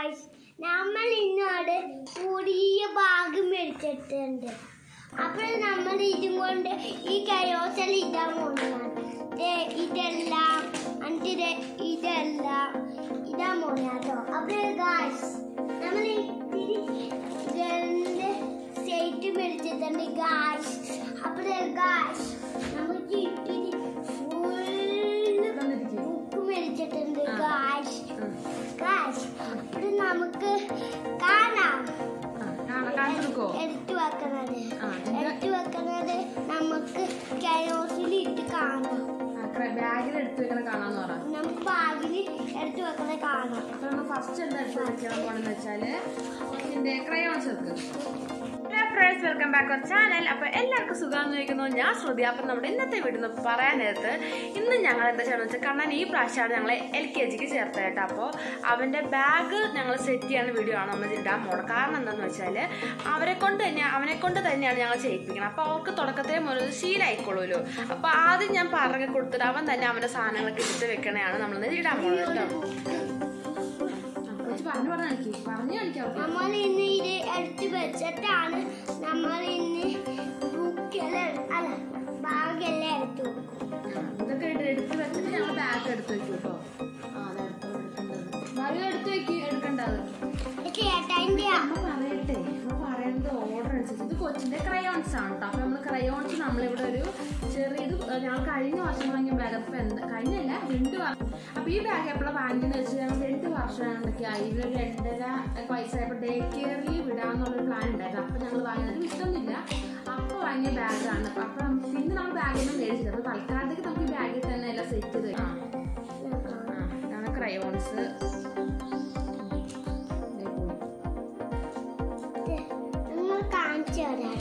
Guys നമ്മൾ ഇന്നോട് പുതിയ ഭാഗം മേടിച്ചിട്ടുണ്ട് അപ്പോൾ നമ്മൾ ഇതും കൊണ്ട് ഈ കയോസൽ ഇടാൻ പോകുന്നതാണ് ദേ ഇതെല്ലാം എന്നിട്ട് ദേ ഇതെല്ലാം ഇടാൻ പോകുന്നതാട്ടോ അപ്പോൾ ഗായ്സ് നമ്മൾ ഇതിന്റെ സെറ്റ് മേടിച്ചിട്ടുണ്ട് ഗായ്സ് അപ്പോൾ ഗായ്സ് നമുക്ക് ഇട്ടിട്ട് ഫുള്ള് ബുക്ക് മേടിച്ചിട്ടുണ്ട് ആ. ഗായ്സ് ഗായ്സ് അപ്പോൾ നമുക്ക് കാണാം കാണിച്ചു കൊടുക്കോ എടുത്തു വെക്കുന്നത് ആ, എന്താ? എടുത്തു വെക്കുന്നത് നമുക്ക് കയോസിൽ ഇട്ട് കാണാം ബാഗിൽ എടുത്തു വെക്കണ കാണാന്ന് പറ നമുക്ക് ബാഗിൽ എടുത്തു വെക്കുന്നത് കാണാം അപ്പൊ നമ്മൾ ഫസ്റ്റ് എന്താ എടുത്ത് വെക്കാൻ പോണെന്ന് വെച്ചാല് ഇതിന്റെ ക്രയോൺസ് എടുക്ക് friends welcome back our channel അപ്പൊ എല്ലാവർക്കും സുഖമാണെന്ന് ചോദിക്കുന്നു ഞാൻ ശ്രുതി അപ്പൊ നമ്മുടെ ഇന്നത്തെ വീട്ടിൽ നിന്ന് പറയാൻ നേരത്ത് ഇന്ന് ഞങ്ങൾ എന്താ ചെയ്യണമെന്ന് വെച്ചാൽ കണ്ണൻ ഈ പ്രാവശ്യമാണ് ഞങ്ങളെ എൽ കെ ജിക്ക് ചേർത്തത് കേട്ടോ അപ്പോൾ അവന്റെ ബാഗ് ഞങ്ങൾ സെറ്റ് ചെയ്യുന്ന വീഡിയോ ആണ് നമ്മൾ ഇടാൻ പോണത് കാരണം എന്താണെന്ന് വെച്ചാൽ അവരെ കൊണ്ട് തന്നെ അവനെ കൊണ്ട് തന്നെയാണ് ഞങ്ങൾ ചെയ്യിപ്പിക്കുന്നത് അപ്പോൾ അവർക്ക് തുടക്കത്തിലെ മുതൽ ശീലമായിക്കോളൂല്ലോ അപ്പോൾ ആദ്യം ഞാൻ പറഞ്ഞു കൊടുത്തിട്ട് അവൻ തന്നെ അവന്റെ സാധനങ്ങളൊക്കെ എടുത്ത് വെക്കണയാണ് നമ്മൾ ഇടാൻ പോകുന്നത് കേട്ടോ പറഞ്ഞു പറഞ്ഞു കാണിക്കും പറഞ്ഞു കാണിക്കാം അവർക്ക്. നമ്മൾ ഇന്ന് ഇത് എടുത്തു വെച്ചിട്ടാണ് നമ്മൾ ഇന്ന് ബുക്കെല്ലാം അല്ല ബാഗെല്ലാം എടുത്തു വെക്കും. ഇതൊക്കെ എടുത്ത് എടുത്ത് വെച്ചിട്ട് ഞങ്ങൾ ബാഗ് എടുത്ത് വെക്കും കേട്ടോ ബാഗ് എടുത്ത് വെക്ക് എടുക്കണ്ടത് ഇത് ചേട്ടാൻ്റെ അമ്മ പറയട്ടെ അമ്മ പറയുന്നത് ഓർഡർ അനുസരിച്ച് ഇത് കൊച്ചിന്റെ ക്രയോൺസ് ആണ് കേട്ടോ അപ്പൊ നമ്മൾ ക്രയോൺസ് നമ്മളിവിടെ ഒരു ചെറിയ ഇത് ഞങ്ങൾ കഴിഞ്ഞ വർഷം വാങ്ങിയ ബാഗ് അപ്പൊ എന്താ കഴിഞ്ഞല്ല രണ്ട് വർഷം അപ്പൊ ഈ ബാഗ് എപ്പോഴാണ് വാങ്ങിയെന്ന് വെച്ചാൽ ഞങ്ങൾ രണ്ട് വർഷം എന്തൊക്കെ ആയി ഒരു രണ്ടര വയസ്സായപ്പോ ഡേ കെയറിൽ വിടാന്നുള്ളൊരു പ്ലാൻ ഉണ്ടായിരുന്നു അപ്പൊ ഞങ്ങൾ വാങ്ങിയത് വിട്ടൊന്നുമില്ല അപ്പൊ വാങ്ങിയ ബാഗാണ് അപ്പൊ അപ്പൊ നമുക്ക് പിന്നെ നമ്മൾ ബാഗൊന്നും മേടിച്ചില്ല അപ്പൊ തൽക്കാലത്തേക്ക് നമുക്ക് ഈ ബാഗിൽ തന്നെ എല്ലാം സെറ്റ് ചെയ്ത് വെക്കാം. ആ ഇതാണ് ക്രയോൺസ് നിങ്ങൾ കാണിച്ചു തരാം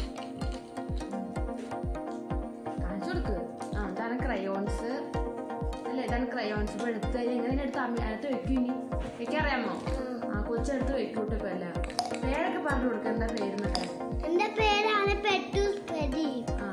കാണിച്ചു കൊടുക്ക് ആ ഇതാണ് ക്രയോൺസ് അല്ല ഇതാണ് ക്രയോൺസ് ഇപ്പൊ എടുത്ത് കഴിഞ്ഞാൽ എങ്ങനെ എടുത്ത് അമ്മ അടുത്ത് വെക്കും ഇനി വെക്കറിയാമോ ആ കൊച്ചെടുത്ത് വെക്കൂട്ടോ ഇപ്പൊ എല്ലാം പേരൊക്കെ പറഞ്ഞു കൊടുക്ക എന്താ പേരെന്നൊക്കെ എന്റെ പേരാണ് പെട്ടൂസ് പ്രദീപ് ആ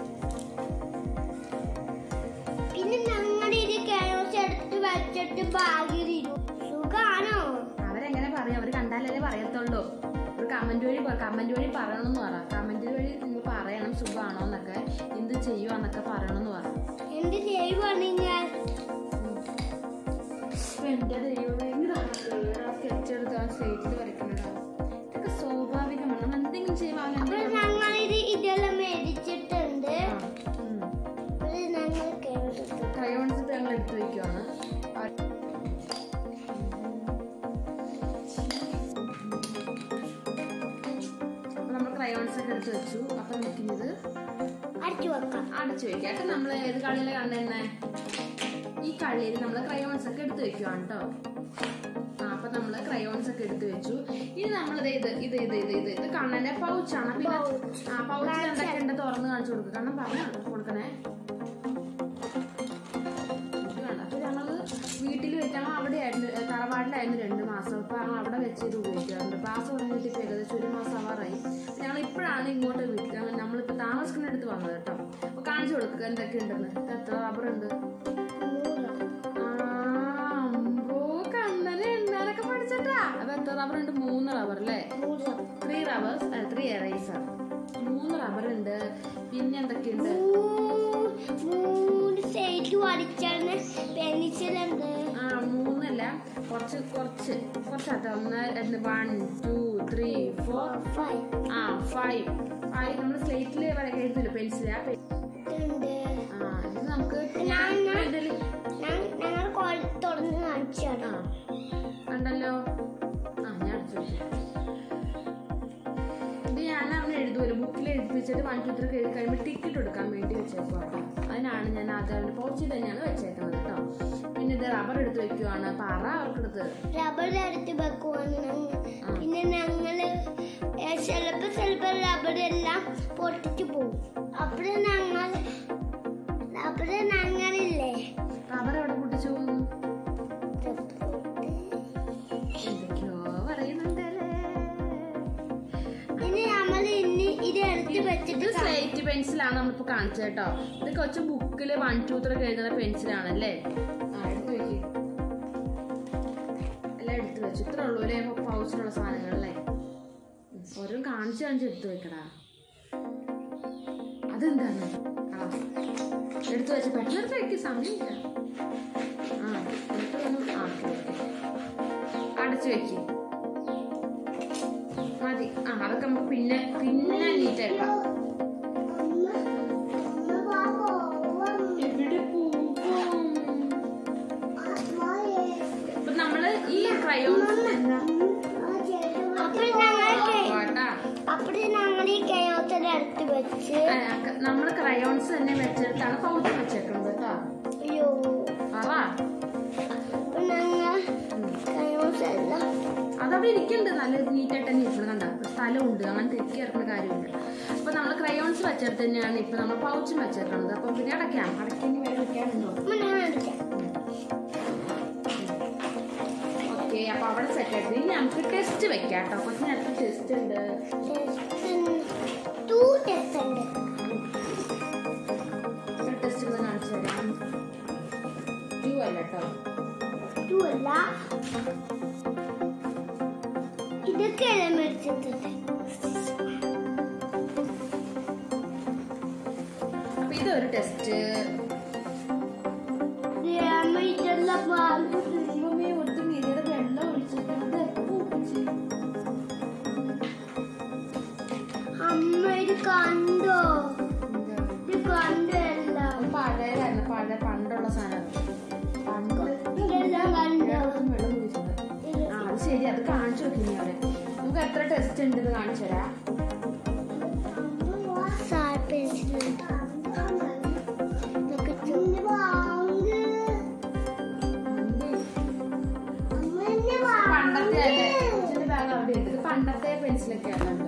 പിന്നെ ഞങ്ങൾ ഇത് കേരളത്തിൽ എടുത്ത് വെച്ചിട്ട് ബാഗിലിടും സുഖാണോ അവരെങ്ങനെ പറയും അവർ കണ്ടാലല്ലേ പറയത്തുള്ളൂ ഒരു കമന്റ് വഴി കമന്റ് വഴി പറയണമെന്ന് പറ കമന്റ് വഴി നിങ്ങൾ പറയണം സുഖമാണോ എന്നൊക്കെ എന്ത് ചെയ്യുവാന്നൊക്കെ പറയണമെന്ന് പറ എന്ത് ചെയ്യുവാണ് ഞാൻ എന്റെ ദൈവമേ സ്കെച്ച് എടുത്ത് ആ സ്ലേറ്റിൽ വരയ്ക്കണടാ ഇതൊക്കെ സ്വാഭാവികമാണ് നമ്മൾ എന്തെങ്കിലും ചെയ്യുവാൻ അപ്പോൾ ഞങ്ങൾ ഇത് ഇതെല്ലാം മേടിച്ചിട്ടുണ്ട് അപ്പോൾ ഞങ്ങൾ കേരളത്തിൽ ക്രയോൺസ് ഞങ്ങൾ എടുത്ത് വെക്കുവാണ് അപ്പൊ നമ്മൾ ക്രയോൺസ് ഒക്കെ എടുത്ത് വെച്ചു അപ്പൊ നിൽക്കുന്നത് അടിച്ചു വെക്കാം അടച്ചു വെക്കാം അപ്പൊ നമ്മൾ ഏത് കളിയിലെ കണ്ടെന്നെ ഈ കളിയിൽ നമ്മൾ ക്രയോൺസ് ഒക്കെ എടുത്ത് വെക്കുവാണ് കേട്ടോ ആ അപ്പൊ നമ്മള് ക്രയോൺസ് ഒക്കെ എടുത്ത് വെച്ചു ഇനി നമ്മൾ ഇത് ഇത് ഇത് ഇത് ഇത് ഇത് കണ്ണന്റെ പൗച്ചാണ് പിന്നെ ആ പൗച്ചിൽ എന്തൊക്കെ ഉണ്ട് തുറന്ന് കാണിച്ചു കൊടുക്കുക കണ്ണൻ പറഞ്ഞു കൊടുക്കണേ ഇത് വേണ്ട. അപ്പൊ ഞങ്ങള് വീട്ടിൽ വെച്ച് ഞങ്ങൾ അവിടെയായിരുന്നു ഏ, തറവാട്ടിലായിരുന്നു രണ്ട് മാസം അപ്പൊ ഞങ്ങൾ അവിടെ വെച്ച് ഇത് ഉപയോഗിക്കാറുണ്ട് ക്ലാസ് തുടങ്ങിയിട്ട് ഇപ്പൊ ഏകദേശം ഒരു മാസം ആവാറായി ഞങ്ങൾ ഇപ്പോഴാണ് ഇങ്ങോട്ട് വീട്ടിൽ ഞങ്ങൾ നമ്മളിപ്പോ താമസിക്കുന്ന അടുത്ത് വന്നത് കേട്ടോ അപ്പൊ കാണിച്ചു കൊടുക്കുക എന്തൊക്കെ ഉണ്ടെന്ന് ഇത് എത്ര റബ്ബർ ഉണ്ട് അമ്പോ കണ്ണനെ എണ്ണാനൊക്കെ പഠിച്ചിട്ടാ അപ്പൊ എത്ര റബ്ബർ ഉണ്ട് മൂന്ന് റബ്ബർ അല്ലേ ത്രീ റബ്ബേഴ്സ് ത്രീ എറൈസർ മൂന്ന് റബ്ബർ ഉണ്ട് പിന്നെ എന്തൊക്കെയുണ്ട് മൂന്ന് സൈഡ് വടിച്ചാണ് പെൻസിലുണ്ട് ആ മൂന്നല്ല കുറച്ച് കുറച്ച് കുറച്ചാത്ത ഒന്ന് രണ്ട് one two three four five ആ ഫൈവ് ഫൈവ് നമ്മൾ സ്ലേറ്റിൽ എഴുതില്ല പെൻസിൽ ആ pen- ഉണ്ട് ആ ഇത് നമുക്ക് ഞാൻ ഞാൻ- ഇതില് ഞാൻ- ഞങ്ങൾ കോൾ തുറന്ന് കാണിച്ചു ആ തരാം ഉണ്ടല്ലോ ആ ഞാൻ എടുത്ത് വെച്ചു. ഇത് ഞാൻ അവന് എഴുതുമല്ലോ ബുക്കിൽ എഴുതിപ്പിച്ചിട്ട് വൺ ടു ത്രീ എഴുതി കഴിയുമ്പോൾ ടിക്കറ്റ് എടുക്കാൻ വേണ്ടി വെച്ചേക്കും കേട്ടോ അതിനാണ് ഞാൻ ആദ്യം അവൻ്റെ പൗച്ചിൽ തന്നെയാണ് വെച്ചേക്കുന്നത് കേട്ടോ പിന്നെ ഇത് റബ്ബർ എടുത്ത് വെക്കുവാണ് പറ അവർക്കെടുത്ത് റബ്ബർ എടുത്ത് വെക്കുവാണ് ഞങ്ങൾ പിന്നെ ഞങ്ങള് ഏ, ചിലപ്പോ ചിലപ്പോ റബ്ബർ എല്ലാം പൊട്ടിച്ചു പോകും അപ്പോൾ ഞങ്ങൾ റബ്ബർ ഞങ്ങളില്ലേ റബ്ബർ എവിടെ പൊട്ടിച്ചു പോകുന്നു എന്തൊക്കെയോ പറയുന്നുണ്ടല്ലേ ഇനി നമ്മൾ ഇനി ഇത് എടുത്ത് ഇത് വെച്ചിട്ട് സ്ലേറ്റ് പെൻസിലാണ് നമ്മളിപ്പോ കാണിച്ചത് കേട്ടോ ഇത് കൊച്ചു ബുക്കിൽ വൺ ടു ത്രീ എഴുതുന്ന പെൻസിലാണല്ലേ ആ എടുത്ത് വെക്ക് എല്ലാം എടുത്ത് എടുത്ത് വെച്ചു ഇത്ര ഉള്ളൂ അല്ലേ പൗച്ചിലുള്ള സാധനങ്ങളല്ലേ ഉം, ഓരോന്നും കാണിച്ച് കാണിച്ച് എടുത്ത് വെക്കടാ അതെന്താണ് ആ എടുത്ത് വെച്ച് പെട്ടെന്ന് എടുത്ത് വെക്ക് സമയമില്ല ആ എന്നിട്ട് ഒന്ന് ആ ഓക്കെ, ഓക്കെ. അടച്ച് വെക്ക് മതി ആ അതൊക്കെ നമുക്ക് പിന്നെ പിന്നെ നീറ്റാക്കാം എവിടെ പോകും ഇപ്പൊ നമ്മള് ഈ ക്രയോൺസ് അപ്പൊ ഞങ്ങൾ കേട്ടാ അപ്പൊ ഞങ്ങൾ ഈ കയോസൽ എടുത്ത് വെച്ച് നമ്മള് ക്രയോൺസ് തന്നെ വെച്ചെടുത്താണ് പൗച്ച് വെച്ചേക്കുന്നത് കേട്ടോ അയ്യോ പറ അപ്പൊ ഞങ്ങൾ കയോസ് എല്ലാം അതവിടെ ഇരിക്കുന്നുണ്ട് നല്ല നീറ്റായിട്ട് തന്നെ ഇരിക്കണം കണ്ട സ്ഥലമുണ്ട് അങ്ങനെ തെറ്റി ഇറക്കുന്ന കാര്യമില്ല അപ്പൊ നമ്മൾ ക്രയോൺസ് വെച്ചെടുത്ത് തന്നെയാണ് ഇപ്പൊ നമ്മൾ പൗച്ചും വെച്ചേക്കുന്നത് അപ്പൊ പിന്നെ അടയ്ക്കാം അടയ്ക്കാൻ വരെ വെക്കാനുണ്ടോ അപ്പൊ ഞാൻ അടിക്കാം ഓക്കെ അപ്പൊ അവിടെ സെറ്റ് ആയിട്ട് ഇനി നമുക്ക് ടെസ്റ്റ് വെക്കാം കേട്ടോ കുറച്ച് നേരത്തെ ടെസ്റ്റ് ഉണ്ട് ടൂ ടെസ്റ്റ് ഉണ്ട് ടെസ്റ്റ് ഒന്ന് കാണിച്ചു തരാം ടു അല്ല കേട്ടോ ടൂ അല്ല ഇതൊക്കെ മേടിച്ചിട്ടുണ്ട് അപ്പൊ ഇതൊരു ടെസ്റ്റ് അമ്മ ഇതെല്ലാം വാങ്ങി ദൈവമേ ഒട്ടും ഇതിയുടെ വെള്ളം ഒഴിച്ചിട്ട് അത് എപ്പോ ഒഴിച്ച്? അമ്മ ഇത് കണ്ടോ ഇത് കണ്ടോ എല്ലാം അത് പഴയതായിരുന്നു പഴയ പണ്ടുള്ള സാധനം പണ്ട് ഇതെല്ലാം കണ്ടോ ഒട്ടും വെള്ളം ഒഴിച്ചിട്ട് ആ അത് ശരി അത് കാണിച്ചു നോക്കി അവിടെ നമുക്ക് എത്ര ടെസ്റ്റ് ഉണ്ടെന്ന് കാണിച്ചു തരാം സാർ പെൻസിലുണ്ട് ഇതൊക്കെ ചുണ്ട് വാങ്ങ് പണ്ടത്തെ അല്ലേ ഇതിന്റെ ബാഗ് അവിടെ ഉണ്ട് ഇത് പണ്ടത്തെ പെൻസിലൊക്കെയാണ് ഉള്ളത്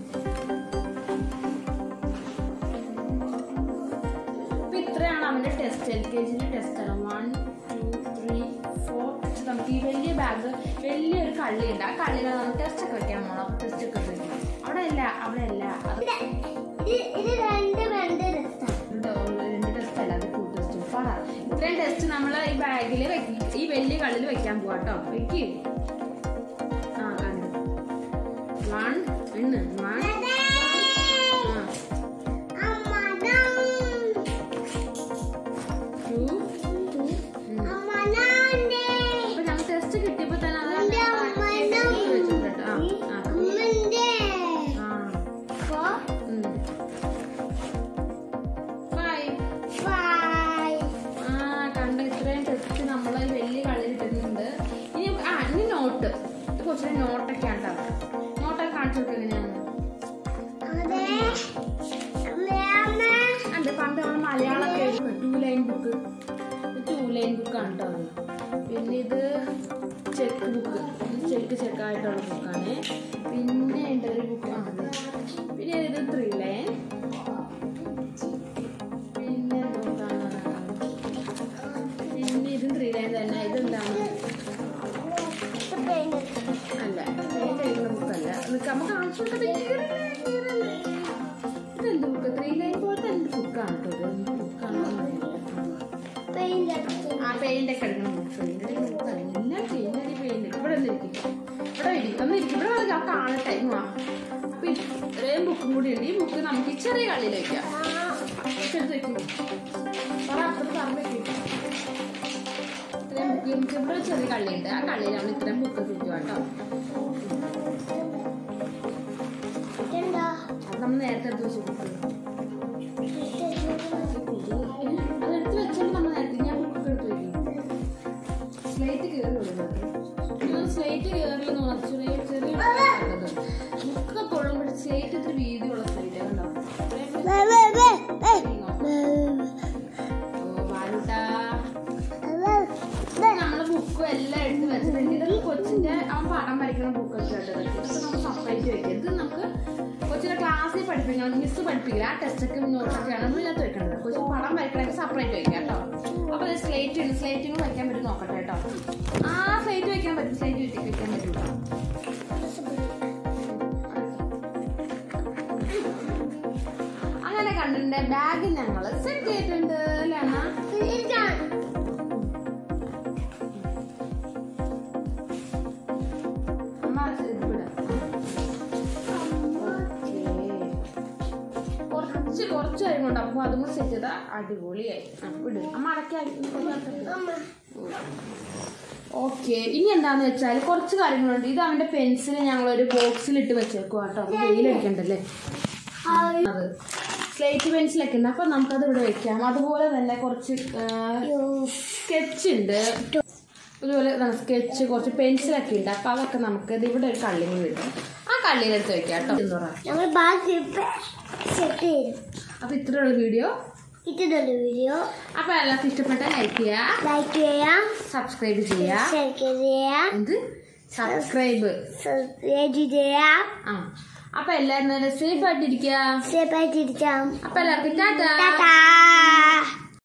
അപ്പൊ ഇത്രയാണ് അവന്റെ ടെസ്റ്റ് എൽ കെ ജിന്റെ ടെസ്റ്റ് ആണ് വൺ ടു ത്രീ ഫോർ നമുക്ക് ഈ വലിയ ബാഗ് വലിയൊരു കള്ളിയുണ്ട് ആ കള്ളിയിൽ നമ്മൾ ടെസ്റ്റ് ഒക്കെ വെക്കാൻ പോകണം ടെസ്റ്റ് ഒക്കെ വെക്കണം അവിടെ അല്ല അവിടെ അല്ല അത് ഇത് ഇത് രണ്ട് രണ്ട് രസം ഉണ്ട്, ഉള്ള രണ്ട് ടെസ്റ്റ് അല്ല അത് ഫുൾ ടെസ്റ്റ് പറ ഇത്രയും ടെസ്റ്റ് നമ്മൾ ഈ ബാഗിൽ ഈ വലിയ കള്ളിൽ വെക്കാൻ പോവാ കേട്ടോ വെക്ക് ആ കണ്ടു വൺ എണ്ണ് വൺ ടു അപ്പൊ ഞങ്ങൾ ടെസ്റ്റ് കിട്ടിയപ്പോ തന്നെ അത് വെച്ചിട്ടുണ്ട് ആ ആ ആ ഉം. Five. ആ കണ്ട ഇത്രയും ടെസ്റ്റ് നമ്മൾ വലിയ കളിയിൽ ഇട്ടിട്ടുണ്ട് ഇനി നമുക്ക് ആ ഇനി നോട്ട് ഇത് കുറച്ചുകൂടി നോട്ടൊക്കെ ഉണ്ടാവും നോട്ടൊക്കെ കാണിച്ചു കൊടുക്കുക എങ്ങനെയാണ് ഉണ്ട് പണ്ട് നമ്മൾ മലയാളമൊക്കെ എഴുതുന്നത് two line book two line ബുക്കാണ് കേട്ടോ അത് പിന്നെ ഇത് ചെക്ക് ബുക്ക് ചെക്ക് ചെക്കായിട്ടുള്ള ബുക്കാണ് പിന്നെ ഉണ്ട് ഒരു ബുക്കാണ് പിന്നെ ഇത് ത്രീ ലൈൻ പിന്നെ എന്താണ് പിന്നെ ഇത് ത്രീ ലൈൻ തന്നെ ഇതെന്താണ് അല്ല പെയിന്റ് എഴുതുന്ന ബുക്കല്ല നിനക്ക് നമുക്ക് ആവശ്യമുള്ള ഇതെന്ത് ബുക്ക് ത്രീ ലൈൻ പോലത്തെ എന്ത് ബുക്കാണ് കേട്ടോ ഇത് ബുക്കാണോ ആ പെയിന്റ് ഒക്കെ എടുക്കണം പെയിന്റ് അടിക്കുന്ന ബുക്കല്ല എല്ലാം പെയിന്റ് അടി പെയിന്റ് ഇവിടെ ഒന്ന് ഇരിക്കും ഇവിടെ ഇരിക്കും ഒന്ന് ഇരിക്കും ഇവിടെ വന്ന് ഞാൻ കാണട്ടെ ഇങ്ങ് വാ അപ്പൊ ഇത്രയും ബുക്കും കൂടി ഉണ്ട് ഈ ബുക്ക് നമുക്ക് ഈ ചെറിയ കളിയിൽ വെക്കാം എടുത്ത് വെക്കും പറ അപ്പുറത്ത് പറഞ്ഞു വെക്കും ഇത്രയും ബുക്ക് നമുക്ക് ഇവിടെ ഒരു ചെറിയ കള്ളിയുണ്ട് ആ കള്ളിയിൽ നമ്മൾ ഇത്രയും ബുക്ക് വെക്കുക കേട്ടോ അത് നമ്മൾ നേരത്തെ എടുത്ത് വെച്ച ബുക്ക് അതെടുത്ത് വെച്ചാൽ നമ്മൾ നേരത്തെ ഞാൻ ബുക്ക് എടുത്ത് വെക്കും സ്ലേറ്റ് കയറി വിടുന്നത് സ്ലേറ്റ് കയറി ചെറിയ ചെറിയ ബുക്കൊക്കെ കൊള്ളുമ്പോൾ സ്ലേറ്റ് ഇത്തിരി വീതിയുള്ള സ്ലേറ്റ് കണ്ടോ ഓ വാലുട്ടാ നമ്മള് ബുക്കും എല്ലാം എടുത്ത് വെച്ചിട്ടുണ്ട് ഇതൊക്കെ കൊച്ചിന്റെ അവൻ പടം വരയ്ക്കുന്ന ബുക്കൊക്കെ ആയിട്ട് ഇതൊക്കെ ഇതൊക്കെ നമുക്ക് സെപ്പറേറ്റ് വെക്കാം ഇത് നമുക്ക് കൊച്ചിന്റെ ക്ലാസ്സിൽ പഠിപ്പിക്കണം മിസ് പഠിപ്പിക്കില്ല ആ ടെസ്റ്റൊക്കെ നോട്ടൊക്കെയാണ് നമ്മൾ ഇതിനകത്ത് വെക്കേണ്ടത് കൊച്ചു പടം വരയ്ക്കണമെങ്കിൽ സെപ്പറേറ്റ് വെക്കാം കേട്ടോ അപ്പൊ ഇത് സ്ലേറ്റ് ഉണ്ട് സ്ലേറ്റിന് വയ്ക്കാൻ പറ്റും നോക്കട്ടെ കേട്ടോ ആ സ്ലേറ്റ് വെക്കാൻ പറ്റും സ്ലേറ്റ് വെച്ച് വെക്കാൻ പറ്റും കേട്ടോ അങ്ങനെ കണ്ടിട്ടുണ്ട് ബാഗ് ഞങ്ങൾ സെറ്റ് ചെയ്തിട്ടുണ്ട് അല്ലേ അമ്മ കുറച്ച് കാര്യങ്ങളുണ്ട് അപ്പൊ അതും കൂടെ സെറ്റ് ചെയ്താൽ അടിപൊളിയായി ആ, വിട് അമ്മ അടക്കാൻ ഓക്കെ ഇനി എന്താന്ന് വെച്ചാൽ കുറച്ച് കാര്യങ്ങളുണ്ട് ഇത് അവന്റെ പെൻസിൽ ഞങ്ങൾ ഒരു ബോക്സിൽ ഇട്ട് വെച്ചേക്കും കേട്ടോ അപ്പൊ വെയിലടിക്കണ്ടല്ലേ അത് സ്ലേറ്റ് പെൻസിലൊക്കെ ഉണ്ട് അപ്പൊ നമുക്കത് ഇവിടെ വെക്കാം അതുപോലെ തന്നെ കുറച്ച് സ്കെച്ച് ഉണ്ട് അതുപോലെ സ്കെച്ച് കുറച്ച് പെൻസിലൊക്കെ ഉണ്ട് അപ്പൊ അതൊക്കെ നമുക്ക് ഇത് ഇവിടെ ഒരു കള്ളിന് വിടും ആ കള്ളിയിലെടുത്ത് വെക്കാം കേട്ടോ എന്ന് പറയാം ഞങ്ങൾ ബാക്കി സെറ്റ് ചെയ്തു അപ്പൊ ഇത്രയുള്ള വീഡിയോ ഇതുള്ള വീഡിയോ അപ്പൊ എല്ലാവർക്കും ഇഷ്ടപ്പെട്ട ലൈക്ക് ചെയ്യുക ലൈക്ക് ചെയ്യാം സബ്സ്ക്രൈബ് ചെയ്യുക ഷെയർ ചെയ്യാം എന്ത് സബ്സ്ക്രൈബ് സബ്സ്ക്രൈബ് ചെയ്യാം ആ അപ്പൊ എല്ലാരും നല്ല സേഫ് ആയിട്ടിരിക്കുക സേഫ് ആയിട്ടിരിക്കാം അപ്പൊ എല്ലാവർക്കും ടാറ്റാ ടാറ്റാ